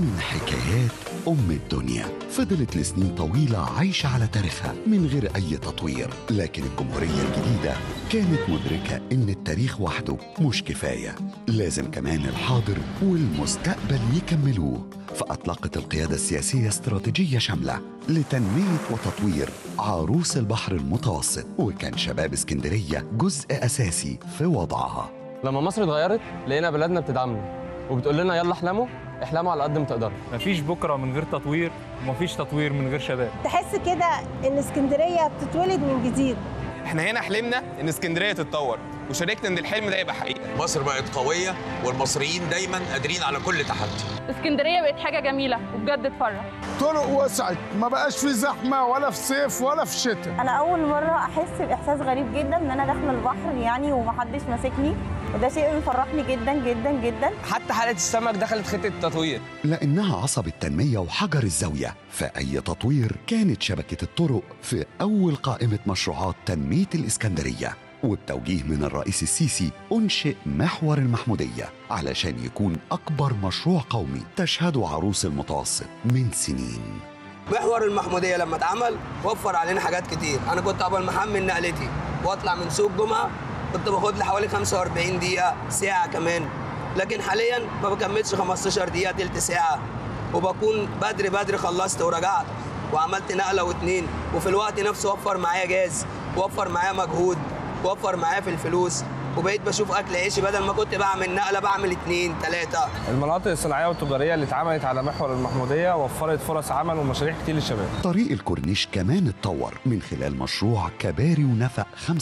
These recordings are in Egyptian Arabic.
من حكايات أم الدنيا فضلت لسنين طويلة عايشة على تاريخها من غير أي تطوير لكن الجمهورية الجديدة كانت مدركة إن التاريخ وحده مش كفاية لازم كمان الحاضر والمستقبل يكملوه فأطلقت القيادة السياسية استراتيجية شاملة لتنمية وتطوير عروس البحر المتوسط وكان شباب اسكندرية جزء أساسي في وضعها لما مصر اتغيرت لقينا بلدنا بتدعمنا وبتقول لنا يلا احلموا احلموا على قد ما تقدروا مفيش بكره من غير تطوير ومفيش تطوير من غير شباب تحس كده ان اسكندريه بتتولد من جديد احنا هنا حلمنا ان اسكندريه تتطور وشاركنا ان الحلم ده يبقى حقيقه مصر بقت قوية والمصريين دايما قادرين على كل تحدي اسكندريه بقت حاجه جميله وبجد تفرح طرق وسعت ما بقاش في زحمه ولا في صيف ولا في شتاء انا اول مره احس باحساس غريب جدا ان انا داخله البحر يعني ومحدش ماسكني وده شيء مفرحني جدا جدا جدا حتى حلقه السمك دخلت خطه تطوير لأنها عصب التنمية وحجر الزاوية فأي تطوير كانت شبكة الطرق في أول قائمة مشروعات تنمية الإسكندرية وبتوجيه من الرئيس السيسي أنشئ محور المحمودية علشان يكون أكبر مشروع قومي تشهده عروس المتوسط من سنين محور المحموديه لما اتعمل وفر علينا حاجات كتير انا كنت قبل ما احمل نقلتي واطلع من سوق جمعه كنت باخد لي حوالي 45 دقيقه ساعه كمان لكن حاليا ما بكملش 15 دقيقه تلت ساعه وبكون بدري بدري خلصت ورجعت وعملت نقله واتنين وفي الوقت نفسه وفر معايا جاز وفر معايا مجهود وفر معايا في الفلوس وبقيت بشوف اكل عيشي بدل ما كنت بعمل نقله بعمل اتنين تلاته المناطق الصناعيه والتجاريه اللي اتعملت على محور المحموديه وفرت فرص عمل ومشاريع كتير للشباب طريق الكورنيش كمان اتطور من خلال مشروع كباري ونفق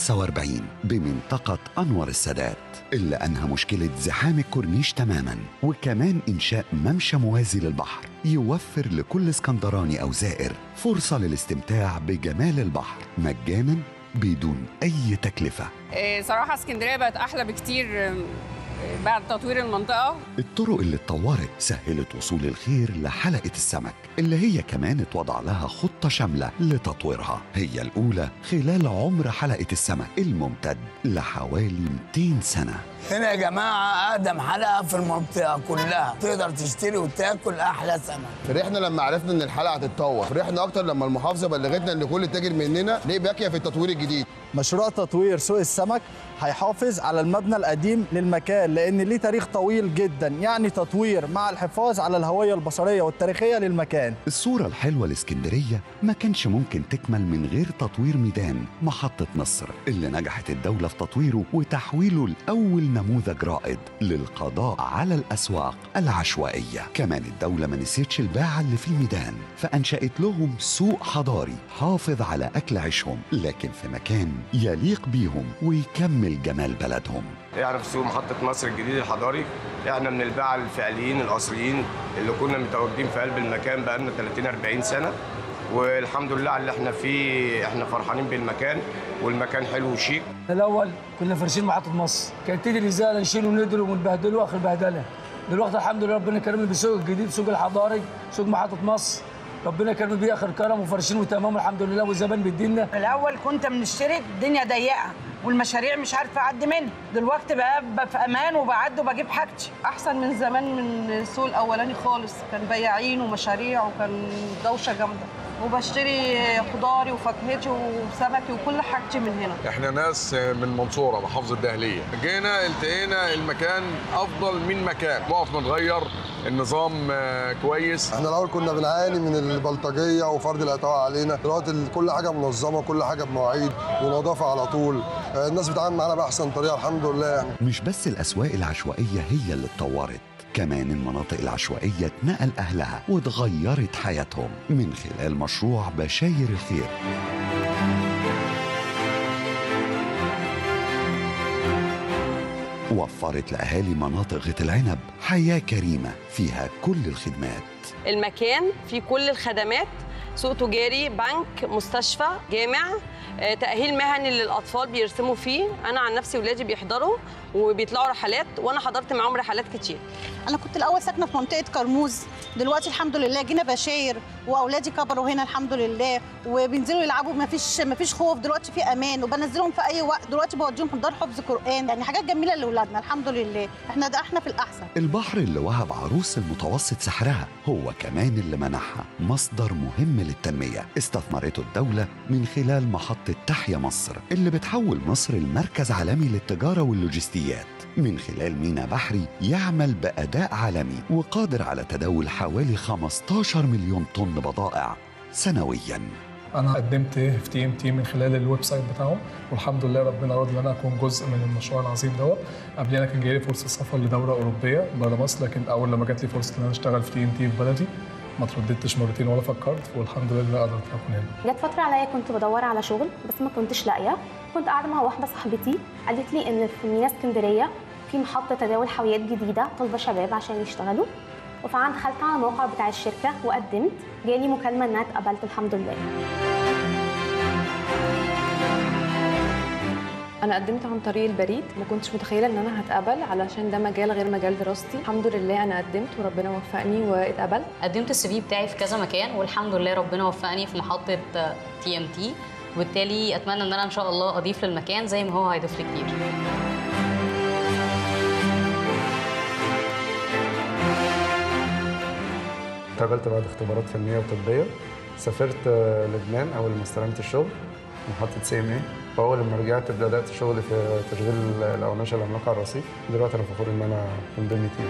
45 بمنطقة أنور السادات اللي أنهى مشكلة زحام الكورنيش تماما وكمان إنشاء ممشى موازي للبحر يوفر لكل اسكندراني أو زائر فرصة للاستمتاع بجمال البحر مجانا بدون أي تكلفة إيه، صراحه اسكندريه بقت احلى بكتير إم، بعد تطوير المنطقه الطرق اللي اتطورت سهلت وصول الخير لحلقة السمك اللي هي كمان اتوضع لها خطة شاملة لتطويرها هي الأولى خلال عمر حلقة السمك الممتد لحوالي 200 سنة هنا يا جماعة أقدم حلقة في المنطقة كلها تقدر تشتري وتاكل أحلى سمك فرحنا لما عرفنا ان الحلقه هتتطور فرحنا اكتر لما المحافظه بلغتنا ان كل تاجر مننا ليه باكيه في التطوير الجديد مشروع تطوير سوق السمك هيحافظ على المبنى القديم للمكان لان ليه تاريخ طويل جدا يعني تطوير مع الحفاظ على الهويه البصريه والتاريخيه للمكان الصورة الحلوة لاسكندرية ما كانش ممكن تكمل من غير تطوير ميدان محطة مصر اللي نجحت الدولة في تطويره وتحويله لأول نموذج رائد للقضاء على الأسواق العشوائية كمان الدولة ما نسيتش الباعة اللي في الميدان فأنشأت لهم سوق حضاري حافظ على أكل عيشهم لكن في مكان يليق بيهم ويكمل جمال بلدهم يعرف سوق محطه مصر الجديد الحضاري احنا من الباعة الفعليين الاصليين اللي كنا متواجدين في قلب المكان بقالنا 30 40 سنه والحمد لله على اللي احنا فيه احنا فرحانين بالمكان والمكان حلو وشيك الأول كنا فارشين محطة مصر كانت تيجي الإزالة نشيل وندر ونبهدله آخر بهدلة دلوقتي الحمد لله ربنا كرمنا بالسوق الجديد سوق الحضاري سوق محطة مصر ربنا كرمنا بيه آخر كرم وفارشين وتمام الحمد لله والزبائن بيدينا الاول كنت بنشتري الدنيا ضيقه والمشاريع مش عارفه اعدي منها دلوقتي بقى بقى في امان وبعد وبجيب حاجتي احسن من زمان من السوق الاولاني خالص كان بياعين ومشاريع وكان دوشه جامده وبشتري خضاري وفاكهتي وسمكي وكل حاجتي من هنا احنا ناس من منصورة محافظة الدهلية جينا التقينا المكان أفضل من مكان نقف نتغير النظام آه، كويس احنا الاول كنا بنعاني من البلطجيه وفرض العتاوه علينا دلوقتي ال- كل حاجه منظمه كل حاجه بمواعيد ونظافه على طول آه، الناس بتتعامل معانا باحسن طريقه الحمد لله يعني مش بس الأسواق العشوائية هي اللي اتطورت كمان المناطق العشوائية اتنقل أهلها واتغيرت حياتهم من خلال مشروع بشاير الخير وفرت لأهالي مناطق غيط العنب حياة كريمة فيها كل الخدمات المكان فيه كل الخدمات سوق تجاري بنك مستشفى جامع آه، تأهيل مهني للأطفال بيرسموا فيه أنا عن نفسي ولادي بيحضروا وبيطلعوا رحلات وأنا حضرت معاهم رحلات كتير انا كنت الاول ساكنه في منطقه كرموز دلوقتي الحمد لله جينا بشاير واولادي كبروا هنا الحمد لله وبينزلوا يلعبوا ما فيش ما فيش خوف دلوقتي في امان وبنزلهم في اي وقت دلوقتي بوديهم في دار حفظ قران يعني حاجات جميله لاولادنا الحمد لله احنا ده احنا في الاحسن البحر اللي وهب عروس المتوسط سحرها هو كمان اللي منحها مصدر مهم للتنمية استثمرته الدولة من خلال محطة تحيا مصر اللي بتحول مصر لمركز عالمي للتجارة واللوجستيات من خلال ميناء بحري يعمل بأداء عالمي وقادر على تداول حوالي 15 مليون طن بضائع سنوياً انا قدمت في تي ام تي من خلال الويب سايت بتاعهم والحمد لله ربنا راضي ان انا اكون جزء من المشروع العظيم دوت قبليها كان جاي لي فرصه سفر لدوره اوروبيه بره مصر لكن اول لما جات لي فرصه ان انا اشتغل في تي ام تي في بلدي ما ترددتش مرتين ولا فكرت والحمد لله قدرت اكون هنا جت فترة عليا كنت بدور على شغل بس ما كنتش لاقية كنت قاعدة مع واحدة صاحبتي قالت لي إن في ميناء اسكندرية في محطة تداول حاويات جديدة طالبة شباب عشان يشتغلوا وفعلا دخلت على الموقع بتاع الشركة وقدمت جالي مكالمة إنها اتقبلت الحمد لله انا قدمت عن طريق البريد ما كنتش متخيله ان انا هتقبل علشان ده مجال غير مجال دراستي الحمد لله انا قدمت وربنا وفقني واتقبلت قدمت السي في بتاعي في كذا مكان والحمد لله ربنا وفقني في محطه تي ام تي وبالتالي اتمنى ان انا ان شاء الله اضيف للمكان زي ما هو هيضيف لي كتير اتقابلت بعد اختبارات فنيه وطبيه سافرت آه، لبنان اول ما استلمت الشغل محطه سي ام اي واول لما رجعت بدات شغل في تشغيل الاوناشه العملاقه على الرصيف دلوقتي انا فخور ان انا من ضمن تيم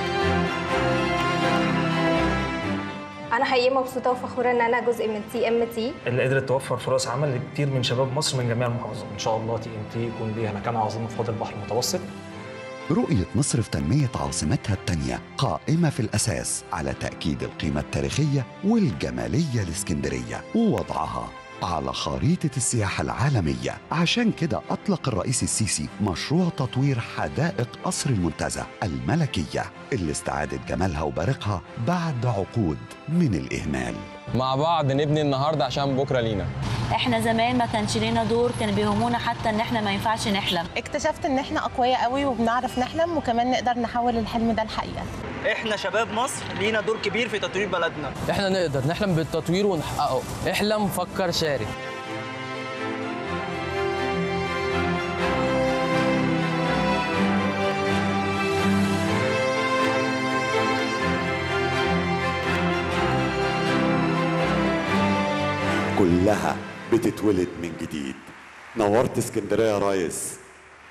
انا حقيقي مبسوطه وفخوره ان انا جزء من تي ام تي اللي قدرت توفر فرص عمل لكتير من شباب مصر من جميع المحافظات ان شاء الله تي ام تي يكون ليها مكانه عظيمه في حوض البحر المتوسط رؤية مصر في تنمية عاصمتها التانية قائمة في الأساس على تأكيد القيمة التاريخية والجمالية لإسكندرية ووضعها على خريطة السياحة العالمية عشان كده أطلق الرئيس السيسي مشروع تطوير حدائق قصر المنتزه الملكية اللي استعادت جمالها وبارقها بعد عقود من الإهمال مع بعض نبني النهارده عشان بكره لينا احنا زمان ما كانش لينا دور كان بيهمونا حتى ان احنا ما ينفعش نحلم اكتشفت ان احنا اقوياء قوي وبنعرف نحلم وكمان نقدر نحول الحلم ده لحقيقه احنا شباب مصر لينا دور كبير في تطوير بلدنا احنا نقدر نحلم بالتطوير ونحققه احلم فكر شارك كلها بتتولد من جديد نورت اسكندرية يا ريس